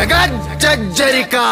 జగజ్జరికా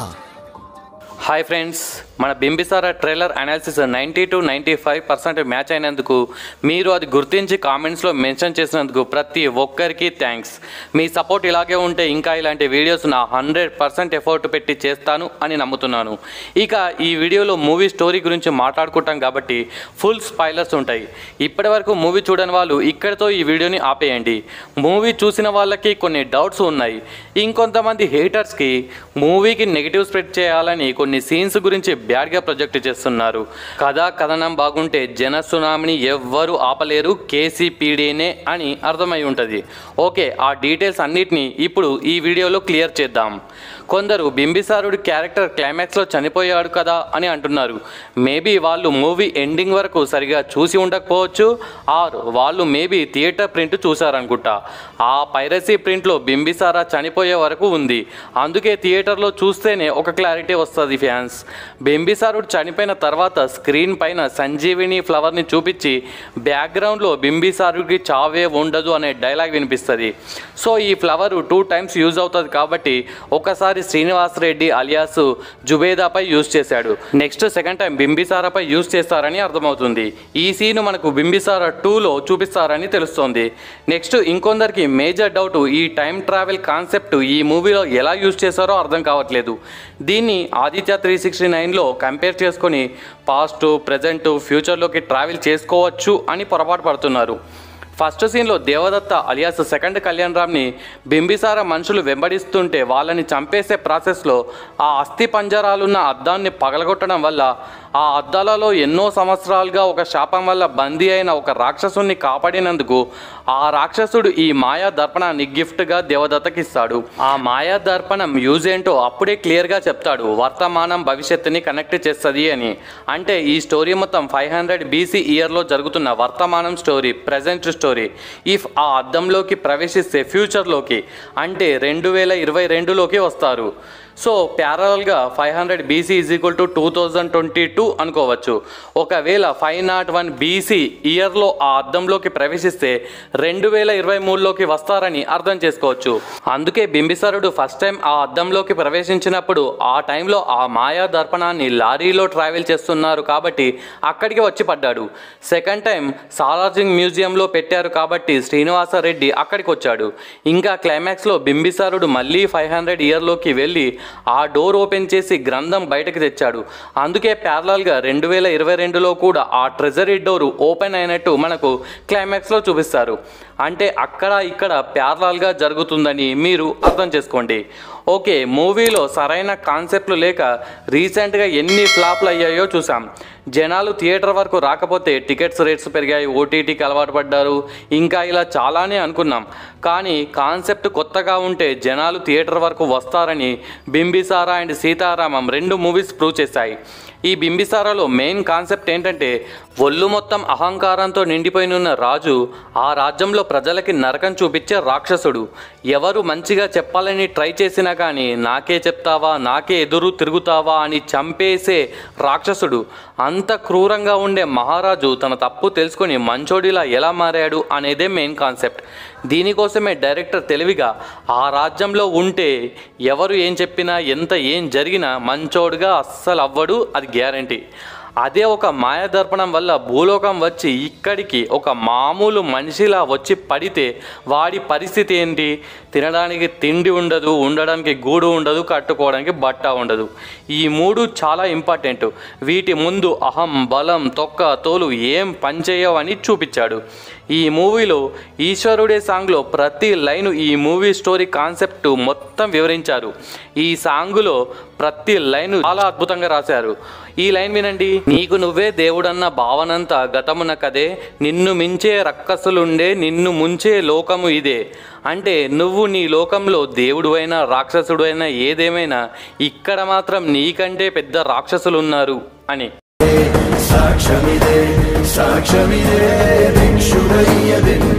hi friends మన Bimbisara trailer analysis ninety two ninety five percent match అయినందుకు మీరు అది గుర్తించి కామెంట్స్లో మెన్షన్ చేసినందుకు ప్రతి ఒక్కరికి థ్యాంక్స్ మీ సపోర్ట్ ఇలాగే ఉంటే ఇంకా ఇలాంటి వీడియోస్ నా హండ్రెడ్ పర్సెంట్ ఎఫర్ట్ పెట్టి చేస్తాను అని నమ్ముతున్నాను ఇక ఈ వీడియోలో మూవీ స్టోరీ గురించి మాట్లాడుకుంటాం కాబట్టి ఫుల్ స్పాయిలర్స్ ఉంటాయి ఇప్పటి వరకు మూవీ చూడని వాళ్ళు ఇక్కడితో ఈ వీడియోని ఆపేయండి మూవీ చూసిన వాళ్ళకి కొన్ని డౌట్స్ ఉన్నాయి ఇంకొంతమంది హేటర్స్కి మూవీకి నెగిటివ్ స్ప్రెడ్ చేయాలని కొన్ని సీన్స్ గురించి బ్యాడ్గా ప్రొజెక్ట్ చేస్తున్నారు కథా కథనం బాగుంటే జన సునామిని ఎవ్వరు ఆపలేరు కేసీపీడీనే అని అర్థమై ఉంటుంది ఓకే ఆ డీటెయిల్స్ అన్నిటినీ ఇప్పుడు ఈ వీడియోలో క్లియర్ చేద్దాం కొందరు బింబిసారుడి క్యారెక్టర్ క్లైమాక్స్లో చనిపోయాడు కదా అని అంటున్నారు మేబీ వాళ్ళు మూవీ ఎండింగ్ వరకు సరిగా చూసి ఉండకపోవచ్చు ఆర్ వాళ్ళు మేబీ థియేటర్ ప్రింట్ చూసారనుకుంటా ఆ పైరసీ ప్రింట్లో బింబిసారా చనిపోయే వరకు ఉంది అందుకే థియేటర్లో చూస్తేనే ఒక క్లారిటీ వస్తుంది ఫ్యాన్స్ బింబిసారుడు చనిపోయిన తర్వాత స్క్రీన్ పైన సంజీవిని ఫ్లవర్ని చూపించి బ్యాక్గ్రౌండ్లో బింబిసారుడికి చావే ఉండదు అనే డైలాగ్ వినిపిస్తుంది సో ఈ ఫ్లవర్ టూ టైమ్స్ యూజ్ అవుతుంది కాబట్టి ఒకసారి శ్రీనివాస్ రెడ్డి అలియాస్ జుబేదాపై యూజ్ చేశాడు నెక్స్ట్ సెకండ్ టైం బింబిసారాపై యూజ్ చేస్తారని అర్థమవుతుంది ఈ సీన్ మనకు బింబిసారా టూలో చూపిస్తారని తెలుస్తోంది నెక్స్ట్ ఇంకొందరికి మేజర్ డౌట్ ఈ టైం ట్రావెల్ కాన్సెప్ట్ ఈ మూవీలో ఎలా యూజ్ చేశారో అర్థం కావట్లేదు దీన్ని ఆదిత్య త్రీ సిక్స్టీ నైన్లో కంపేర్ చేసుకొని పాస్ట్ ప్రజెంట్ ఫ్యూచర్లోకి ట్రావెల్ చేసుకోవచ్చు అని పొరపాటు పడుతున్నారు ఫస్ట్ సీన్లో దేవదత్త అలియాస్ సెకండ్ కళ్యాణ్ రామ్ని బింబిసార మనుషులు వెంబడిస్తుంటే వాళ్ళని చంపేసే ప్రాసెస్లో ఆ అస్థి పంజరాలున్న అద్దాన్ని పగలగొట్టడం వల్ల ఆ అద్దాలలో ఎన్నో సంవత్సరాలుగా ఒక శాపం వల్ల బందీ అయిన ఒక రాక్షసుని కాపాడినందుకు ఆ రాక్షసుడు ఈ మాయా దర్పణాన్ని గిఫ్ట్గా దేవదత్తకి ఇస్తాడు ఆ మాయా దర్పణం యూజ్ ఏంటో అప్పుడే క్లియర్గా చెప్తాడు వర్తమానం భవిష్యత్తుని కనెక్ట్ చేస్తుంది అని అంటే ఈ స్టోరీ మొత్తం ఫైవ్ హండ్రెడ్ బీసీ ఇయర్లో జరుగుతున్న వర్తమానం స్టోరీ ప్రజెంట్ స్టోరీ ఇఫ్ ఆ అద్దంలోకి ప్రవేశిస్తే ఫ్యూచర్లోకి అంటే రెండు వేల ఇరవై రెండులోకి వస్తారు సో ప్యారల్గా five hundred BC is equal to two thousand twenty two అనుకోవచ్చు ఒకవేళ ఫైవ్ నాట్ వన్ బీసీ ఇయర్లో ఆ అద్దంలోకి ప్రవేశిస్తే రెండు వేల ఇరవై మూడులోకి వస్తారని అర్థం చేసుకోవచ్చు అందుకే బింబిసారుడు ఫస్ట్ టైం ఆ అద్దంలోకి ప్రవేశించినప్పుడు ఆ టైంలో ఆ మాయా దర్పణాన్ని లారీలో ట్రావెల్ చేస్తున్నారు కాబట్టి అక్కడికి వచ్చి పడ్డాడు సెకండ్ టైం సాలార్జింగ్ మ్యూజియంలో పెట్టారు కాబట్టి శ్రీనివాసరెడ్డి అక్కడికి వచ్చాడు ఇంకా క్లైమాక్స్లో బింబిసారుడు మళ్ళీ ఫైవ్ హండ్రెడ్ ఇయర్లోకి వెళ్ళి ఆ డోర్ ఓపెన్ చేసి గ్రంథం బయటకు తెచ్చాడు అందుకే ప్యారలల్గా రెండు వేల ఇరవై రెండులో కూడా ఆ ట్రెజరీ డోర్ ఓపెన్ అయినట్టు మనకు క్లైమాక్స్లో చూపిస్తారు అంటే అక్కడ ఇక్కడ ప్యారలల్గా జరుగుతుందని మీరు అర్థం చేసుకోండి ఓకే మూవీలో సరైన కాన్సెప్ట్లు లేక రీసెంట్గా ఎన్ని ఫ్లాప్లు అయ్యాయో చూసాం జనాలు థియేటర్ వరకు రాకపోతే టికెట్స్ రేట్స్ పెరిగాయి ఓటీటీకి అలవాటు పడ్డారు ఇంకా ఇలా చాలానే అనుకున్నాం కానీ కాన్సెప్ట్ కొత్తగా ఉంటే జనాలు థియేటర్ వరకు వస్తారని బింబిసారా అండ్ సీతారామం రెండు మూవీస్ ప్రూవ్ చేశాయి ఈ బింబిసారాలో మెయిన్ కాన్సెప్ట్ ఏంటంటే ఒళ్ళు మొత్తం అహంకారంతో నిండిపోయినున్న రాజు ఆ రాజ్యంలో ప్రజలకి నరకం చూపించే రాక్షసుడు ఎవరు మంచిగా చెప్పాలని ట్రై చేసినా కానీ నాకే చెప్తావా నాకే ఎదురు తిరుగుతావా అని చంపేసే రాక్షసుడు అంత క్రూరంగా ఉండే మహారాజు తన తప్పు తెలుసుకొని మంచోడిలా ఎలా మారాడు అనేదే మెయిన్ కాన్సెప్ట్ దీనికోసమే డైరెక్టర్ తెలివిగా ఆ రాజ్యంలో ఉంటే ఎవరు ఏం చెప్పినా ఎంత ఏం జరిగినా మంచోడుగా అస్సలు అవ్వడు అది గ్యారంటీ అదే ఒక మాయాదర్పణం వల్ల భూలోకం వచ్చి ఇక్కడికి ఒక మామూలు మనిషిలా వచ్చి పడితే వాడి పరిస్థితి ఏంటి తినడానికి తిండి ఉండదు ఉండడానికి గూడు ఉండదు కట్టుకోవడానికి బట్ట ఉండదు ఈ మూడు చాలా ఇంపార్టెంట్ వీటి ముందు అహం బలం తొక్క తోలు ఏం పనిచేయవని చూపించాడు ఈ మూవీలో ఈశ్వరుడే సాంగ్లో ప్రతి లైను ఈ మూవీ స్టోరీ కాన్సెప్ట్ మొత్తం వివరించారు ఈ సాంగులో ప్రతి లైన్ చాలా అద్భుతంగా రాశారు ఈ లైన్ వినండి నీకు నువ్వే దేవుడన్న భావనంతా గతమున కదే నిన్ను మించే రక్కసులుండే నిన్ను ముంచే లోకము ఇదే అంటే నువ్వు నీ లోకంలో దేవుడువైనా రాక్షసుడైనా ఏదేమైనా ఇక్కడ మాత్రం నీకంటే పెద్ద రాక్షసులు ఉన్నారు అని సాక్ష్యమిదే సాక్ష్యమిదే భిక్షుడయ్య వెన్నే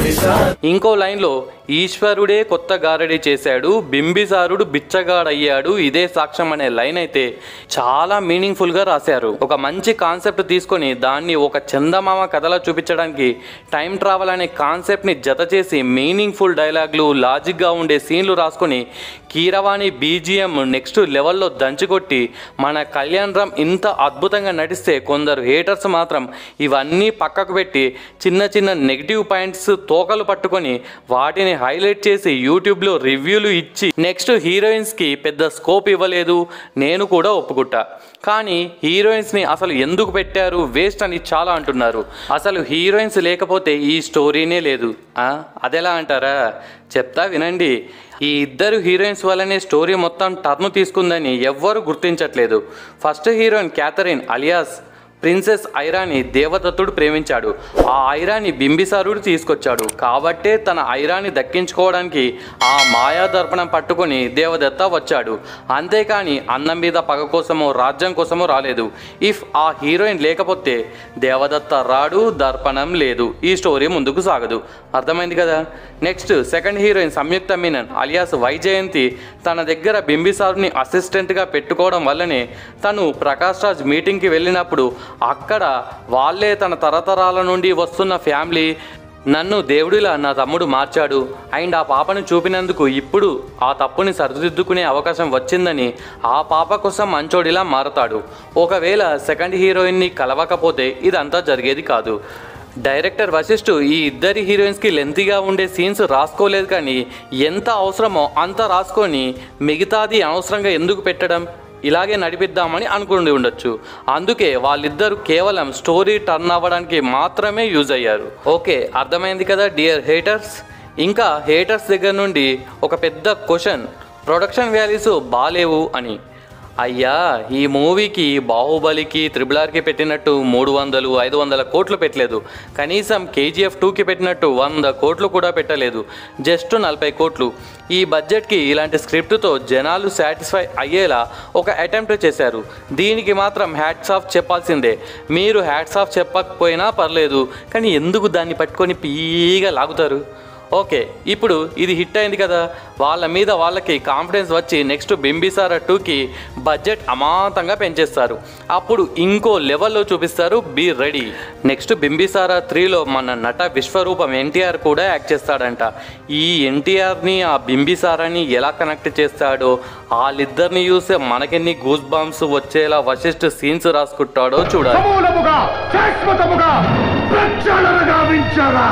ఇంకో లైన్లో ఈశ్వరుడే కొత్త గారడి చేశాడు బింబిసారుడు బిచ్చగాడయ్యాడు ఇదే సాక్ష్యం అనే లైన్ అయితే చాలా మీనింగ్ఫుల్ గా రాశారు ఒక మంచి కాన్సెప్ట్ తీసుకొని దాన్ని ఒక చందమామ కథలో చూపించడానికి టైం ట్రావెల్ అనే కాన్సెప్ట్ ని జత చేసి మీనింగ్ఫుల్ డైలాగ్లు లాజిక్ గా ఉండే సీన్లు రాసుకొని కీరవాణి బీజిఎం నెక్స్ట్ లెవెల్లో దంచుకొట్టి మన కళ్యాణ్ రామ్ ఇంత అద్భుతంగా నటిస్తే కొందరు హేటర్స్ మాత్రం ఇవన్నీ పక్కకు పెట్టి చిన్న చిన్న నెగిటివ్ పాయింట్స్ తోకలు పట్టుకొని వాటిని హైలైట్ చేసి యూట్యూబ్లో రివ్యూలు ఇచ్చి నెక్స్ట్ హీరోయిన్స్కి పెద్ద స్కోప్ ఇవ్వలేదు నేను కూడా ఒప్పుకుంటా కానీ హీరోయిన్స్ని అసలు ఎందుకు పెట్టారు వేస్ట్ అని చాలా అంటున్నారు అసలు హీరోయిన్స్ లేకపోతే ఈ స్టోరీనే లేదు ఆ, అదెలా అంటారా చెప్తా వినండి ఈ ఇద్దరు హీరోయిన్స్ వల్లనే స్టోరీ మొత్తం టర్న్ తీసుకుందని ఎవ్వరూ గుర్తించట్లేదు first heroine Catherine alias princess Airani దేవదత్తుడు ప్రేమించాడు ఆ ఐరాని బింబిసారుడు తీసుకొచ్చాడు కాబట్టే తన ఐరాని దక్కించుకోవడానికి ఆ మాయా దర్పణం పట్టుకొని దేవదత్త వచ్చాడు అంతేకాని అన్నం మీద పగ కోసమో రాజ్యం కోసమో రాలేదు ఇఫ్ ఆ హీరోయిన్ లేకపోతే దేవదత్త రాడు దర్పణం లేదు ఈ స్టోరీ ముందుకు సాగదు అర్థమైంది కదా next second heroine Samyuktha Menon alias Vyjayanthi తన దగ్గర బింబిసారుని అసిస్టెంట్గా పెట్టుకోవడం వల్లనే తను ప్రకాష్ రాజ్ మీటింగ్కి వెళ్ళినప్పుడు అక్కడ వాళ్ళే తన తరతరాల నుండి వస్తున్న ఫ్యామిలీ నన్ను దేవుడిలా నా తమ్ముడు మార్చాడు అండ్ ఆ పాపను చూపినందుకు ఇప్పుడు ఆ తప్పుని సరిదిద్దుకునే అవకాశం వచ్చిందని ఆ పాప కోసం మంచోడిలా మారతాడు ఒకవేళ సెకండ్ హీరోయిన్ని కలవకపోతే ఇదంతా జరిగేది కాదు డైరెక్టర్ వశిష్ఠు ఈ ఇద్దరి హీరోయిన్స్కి లెంతీగా ఉండే సీన్స్ రాసుకోలేదు కానీ ఎంత అవసరమో అంత రాసుకొని మిగతాది అనవసరంగా ఎందుకు పెట్టడం ఇలాగే నడిపిద్దామని అనుకుని ఉండొచ్చు అందుకే వాళ్ళిద్దరూ కేవలం స్టోరీ టర్న్ అవ్వడానికి మాత్రమే యూజ్ అయ్యారు ఓకే అర్థమైంది కదా డియర్ హేటర్స్ ఇంకా హేటర్స్ దగ్గర నుండి ఒక పెద్ద క్వశ్చన్ ప్రొడక్షన్ వాల్యూస్ బాలేవు అని అయ్యా ఈ మూవీకి బాహుబలికి త్రిబుల్ ఆర్కి పెట్టినట్టు మూడు వందలు ఐదు వందల కోట్లు పెట్టలేదు కనీసం కేజీఎఫ్ టూకి పెట్టినట్టు వంద కోట్లు కూడా పెట్టలేదు జస్ట్ నలభై కోట్లు ఈ బడ్జెట్కి ఇలాంటి స్క్రిప్ట్తో జనాలు సాటిస్ఫై అయ్యేలా ఒక అటెంప్ట్ చేశారు దీనికి మాత్రం హ్యాట్స్ ఆఫ్ చెప్పాల్సిందే మీరు హ్యాట్స్ ఆఫ్ చెప్పకపోయినా పర్లేదు కానీ ఎందుకు దాన్ని పట్టుకొని పీగా లాగుతారు ఓకే ఇప్పుడు ఇది హిట్ అయింది కదా వాళ్ళ మీద వాళ్ళకి కాన్ఫిడెన్స్ వచ్చి నెక్స్ట్ బింబిసారా టూకి బడ్జెట్ అమాంతంగా పెంచేస్తారు అప్పుడు ఇంకో లెవెల్లో చూపిస్తారు బీ రెడీ నెక్స్ట్ బింబిసారా త్రీలో మన నట విశ్వరూపం ఎన్టీఆర్ కూడా యాక్ట్ చేస్తాడంట ఈ ఎన్టీఆర్ని ఆ బింబిసారాని ఎలా కనెక్ట్ చేస్తాడో వాళ్ళిద్దరిని చూస్తే మనకెన్ని గూస్ బాంబ్స్ వచ్చేలా వశిష్ఠ సీన్స్ రాసుకుంటాడో చూడాలి సమూలముగా శాశ్వతముగా ప్రక్షాళన గావించరా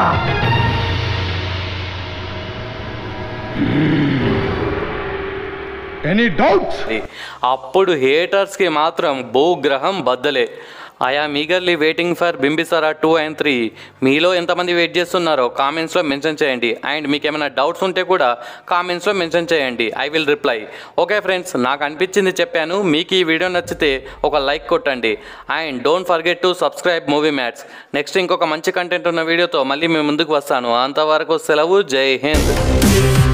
ఎనీ డౌట్స్ అది. అప్పుడు హేటర్స్కి మాత్రం భూగ్రహం బద్దలే I am eagerly waiting for Bimbisara two and three మీలో ఎంతమంది వెయిట్ చేస్తున్నారో కామెంట్స్లో మెన్షన్ చేయండి అండ్ మీకు ఏమైనా డౌట్స్ ఉంటే కూడా కామెంట్స్లో మెన్షన్ చేయండి I will reply okay friends నాకు అనిపించింది చెప్పాను మీకు ఈ వీడియో నచ్చితే ఒక లైక్ కొట్టండి and don't forget to subscribe movie mats next ఇంకొక మంచి కంటెంట్ ఉన్న వీడియోతో మళ్ళీ మేము ముందుకు వస్తాను అంతవరకు సెలవు జై హింద్